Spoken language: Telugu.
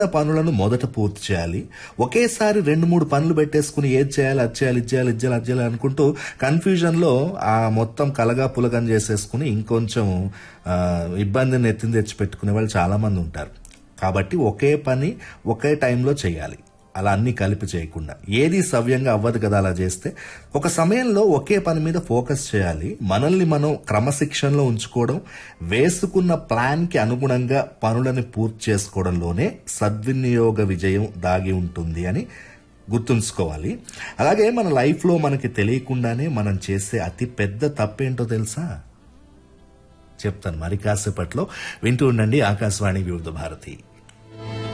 పనులను మొదట పూర్తి చేయాలి ఒకేసారి రెండు మూడు పనులు పెట్టేసుకుని ఏది చేయాలి అది చేయాలి ఇది చేయాలి ఇది చేయాలి అది చేయాలి అనుకుంటూ కన్ఫ్యూజన్ లో ఆ మొత్తం కలగా పులగం చేసేసుకుని ఇంకొంచెం ఆ, ఇబ్బందిని ఎత్తిన తెచ్చి పెట్టుకునే వాళ్ళు చాలా మంది ఉంటారు కాబట్టి ఒకే పని ఒకే టైంలో చేయాలి అలా అన్ని కలిపి చేయకుండా ఏది సవ్యంగా అవ్వదు కదా అలా చేస్తే ఒక సమయంలో ఒకే పని మీద ఫోకస్ చేయాలి మనల్ని మనం క్రమశిక్షణలో ఉంచుకోవడం వేసుకున్న ప్లాన్ కి అనుగుణంగా పనులను పూర్తి చేసుకోవడంలోనే సద్వినియోగ విజయం దాగి ఉంటుంది అని గుర్తుంచుకోవాలి అలాగే మన లైఫ్లో మనకి తెలియకుండానే మనం చేసే అతి పెద్ద తప్పేంటో తెలుసా చెప్తాను మరి కాసేపట్లో వింటూ ఉండండి ఆకాశవాణి వివిధ భారతి